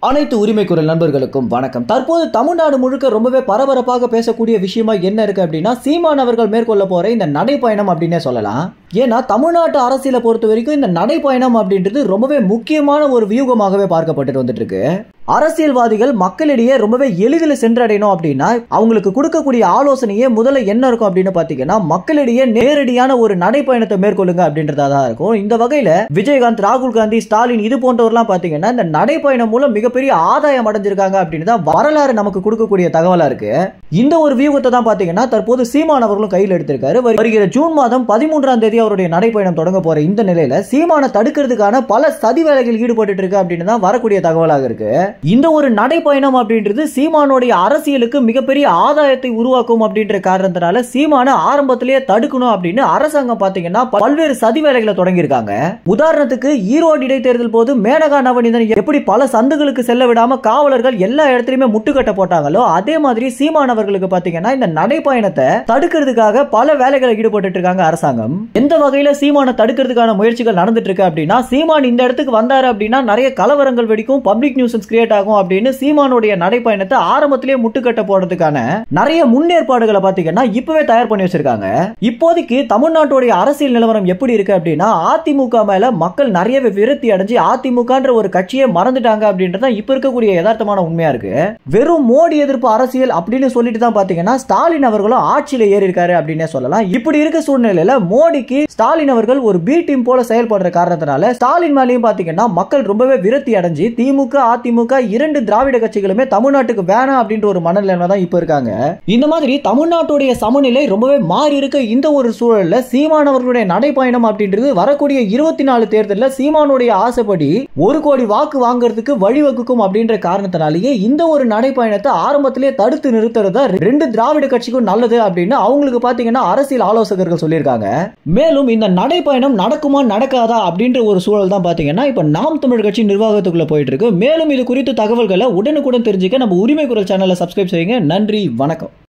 அனைத்து உரிமை குரல் நண்பர்களுக்கும் வணக்கம் தற்போது தமிழ்நாடு முழுக்க ரொம்பவே பரபரப்பாக பேசக்கூடிய விஷயமா என்ன இருக்கு அப்படின்னா சீமான் அவர்கள் மேற்கொள்ள போற இந்த நடைப்பயணம் அப்படின்னே சொல்லலாம் ஏன்னா தமிழ்நாட்டு அரசியலை பொறுத்த வரைக்கும் இந்த நடைப்பயணம் அப்படின்றது ரொம்பவே முக்கியமான ஒரு வியூகமாகவே பார்க்கப்பட்டு வந்துட்டு இருக்கு அரசியல்வாதிகள் மக்களிடையே ரொம்பவே எளிதில் சென்றடையணும் அப்படின்னா அவங்களுக்கு கொடுக்கக்கூடிய ஆலோசனையே முதல்ல என்ன இருக்கும் அப்படின்னு பாத்தீங்கன்னா மக்களிடையே நேரடியான ஒரு நடைப்பயணத்தை மேற்கொள்ளுங்க அப்படின்றதா தான் இருக்கும் இந்த வகையில விஜயகாந்த் ராகுல் காந்தி ஸ்டாலின் இது போன்றவர்லாம் பாத்தீங்கன்னா இந்த நடைப்பயணம் மூலம் மிகப்பெரிய ஆதாயம் அடைஞ்சிருக்காங்க அப்படின்னு தான் வரலாறு நமக்கு கொடுக்கக்கூடிய தகவலா இருக்கு இந்த ஒரு வியூகத்தை தான் பாத்தீங்கன்னா தற்போது சீமான் அவர்களும் கையில் எடுத்திருக்காரு வரு- வருகிற ஜூன் மாதம் பதிமூன்றாம் தேதி அவருடைய நடைப்பயணம் தொடங்க போற இந்த நிலையில சீமானை தடுக்கிறதுக்கான பல சதி வேலைகள் ஈடுபட்டு இருக்கு அப்படின்னு தான் வரக்கூடிய தகவலாக இருக்கு இந்த ஒரு நடைப்பயணம் அப்படின்றது சீமானுடைய அரசியலுக்கு மிகப்பெரிய ஆதாயத்தை உருவாக்கும் அப்படின்ற காரணத்தினால சீமான ஆரம்பத்திலேயே தடுக்கணும் அப்படின்னு அரசாங்கம் பாத்தீங்கன்னா பல்வேறு சதி வேலைகளை தொடங்கியிருக்காங்க உதாரணத்துக்கு ஈரோடு இடைத்தேர்தல் போது மேனகா நவநீதன் எப்படி பல சந்துகளுக்கு செல்ல விடாம காவலர்கள் எல்லா இடத்துலயுமே முட்டுக்கட்ட போட்டாங்களோ அதே மாதிரி சீமான் அவர்களுக்கு பாத்தீங்கன்னா இந்த நடைப்பயணத்தை தடுக்கிறதுக்காக பல வேலைகளை ஈடுபட்டு இருக்காங்க அரசாங்கம் எந்த வகையில சீமானை தடுக்கிறதுக்கான முயற்சிகள் நடந்துட்டு இருக்கு அப்படின்னா சீமான் இந்த இடத்துக்கு வந்தாரு அப்படின்னா நிறைய கலவரங்கள் வெடிக்கும் பப்ளிக் நியூசன்ஸ் கிரியேட் ஆகும் அப்படின்னு சீமானுடைய நடைப்பயணத்தை ஆரம்பத்திலேயே முட்டுக்கட்ட போடுறதுக்கான நிறைய முன்னேற்பாடுகளை பாத்தீங்கன்னா இப்பவே தயார் பண்ணி வச்சிருக்காங்க இப்போதைக்கு தமிழ்நாட்டுடைய அரசியல் நிலவரம் எப்படி இருக்கு அப்படின்னா அதிமுக மேல மக்கள் நிறையவே விரக்தி அடைஞ்சு அதிமுகன்ற ஒரு கட்சியை மறந்துட்டாங்க அப்படின்றது தான் இப்ப இருக்கக்கூடிய யதார்த்தமான உண்மையா இருக்கு வெறும் மோடி எதிர்ப்பு அரசியல் அப்படின்னு சொல்லிட்டு தான் பாத்தீங்கன்னா ஸ்டாலின் அவர்களும் ஆட்சியில ஏறி இருக்காரு அப்படின்னே சொல்லலாம் இப்படி இருக்க சூழ்நிலையில மோடிக்கு ஸ்டாலின் அவர்கள் ஒரு பி டீம் போல செயல்படுற காரணத்தினால ஸ்டாலின் மேலேயும் பாத்தீங்கன்னா மக்கள் ரொம்பவே விரக்தி அடைஞ்சு திமுக அதிமுக இரண்டு திராவிட கட்சிகளுமே தமிழ்நாட்டுக்கு வேணாம் அப்படின்ற ஒரு மனநிலையில தான் இப்ப இருக்காங்க இந்த மாதிரி தமிழ்நாட்டுடைய சமநிலை ரொம்பவே மாறி இருக்க இந்த ஒரு சூழல்ல சீமானவர்களுடைய நடைப்பயணம் அப்படின்றது வரக்கூடிய இருபத்தி நாலு தேர்தலில் சீமானுடைய ஆசைப்படி ஒரு கோடி வாக்கு வாங்குறதுக்கு வழிவகுக்கும் அப்படின்ற காரணத்தினாலேயே இந்த ஒரு நடைப்பயணத்தை ஆரம்பத்திலே தடுத்து நிறுத்துறதா ரெண்டு திராவிட கட்சிக்கும் நல்லது அப்படின்னு அவங்களுக்கு பாத்தீங்கன்னா அரசியல் ஆலோசகர்கள் சொல்லியிருக்காங்க மேலும் இந்த நடைப்பயணம் நடக்குமா நடக்காதா அப்படின்ற ஒரு சூழல் தான் பாத்தீங்கன்னா இப்ப நாம் தமிழ் கட்சி நிர்வாகத்துக்குள்ள போயிட்டு இருக்கு மேலும் இது குறித்து தகவல்களை உடனுக்குடன் தெரிஞ்சுக்க நம்ம உரிமை குரல் சேனலை சப்ஸ்கிரைப் செய்யுங்க நன்றி வணக்கம்